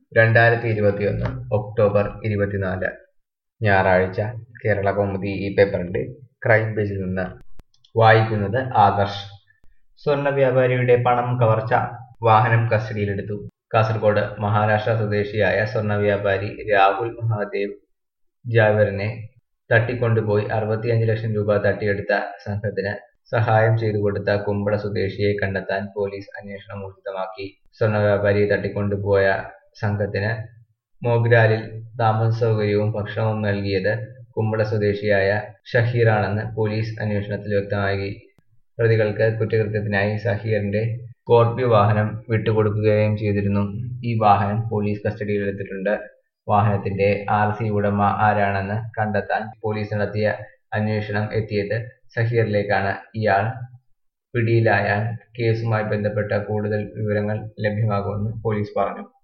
രണ്ടായിരത്തി ഇരുപത്തിയൊന്ന് ഒക്ടോബർ ഇരുപത്തിനാല് ഞായറാഴ്ച കേരള കൗമുദി ഈ പേപ്പറിന്റെ ക്രൈം പേജിൽ നിന്ന് വായിക്കുന്നത് ആദർശ് സ്വർണ്ണ വ്യാപാരിയുടെ പണം കവർച്ച വാഹനം കസ്റ്റഡിയിലെടുത്തു കാസർഗോഡ് മഹാരാഷ്ട്ര സ്വദേശിയായ സ്വർണ്ണ വ്യാപാരി രാഹുൽ മഹാദേവ് ജാവറിനെ തട്ടിക്കൊണ്ടുപോയി അറുപത്തിയഞ്ച് ലക്ഷം രൂപ തട്ടിയെടുത്ത സംഘത്തിന് സഹായം ചെയ്തു കൊടുത്ത കുമ്പള സ്വദേശിയെ കണ്ടെത്താൻ പോലീസ് അന്വേഷണം ഊർജിതമാക്കി സ്വർണ്ണ വ്യാപാരിയെ തട്ടിക്കൊണ്ടുപോയ സംഘത്തിന് മോഗ്രാലിൽ താമസ സൗകര്യവും ഭക്ഷണവും നൽകിയത് കുമ്പള സ്വദേശിയായ ഷഹീറാണെന്ന് പോലീസ് അന്വേഷണത്തിൽ വ്യക്തമാക്കി പ്രതികൾക്ക് കുറ്റകൃത്യത്തിനായി സഹീറിന്റെ സ്കോർപിയോ വാഹനം വിട്ടുകൊടുക്കുകയും ചെയ്തിരുന്നു ഈ വാഹനം പോലീസ് കസ്റ്റഡിയിലെടുത്തിട്ടുണ്ട് വാഹനത്തിന്റെ ആർ സി ഉടമ ആരാണെന്ന് കണ്ടെത്താൻ പോലീസ് നടത്തിയ അന്വേഷണം എത്തിയത് സഹീറിലേക്കാണ് ഇയാൾ പിടിയിലായാൽ കേസുമായി ബന്ധപ്പെട്ട കൂടുതൽ വിവരങ്ങൾ ലഭ്യമാകുമെന്ന് പോലീസ് പറഞ്ഞു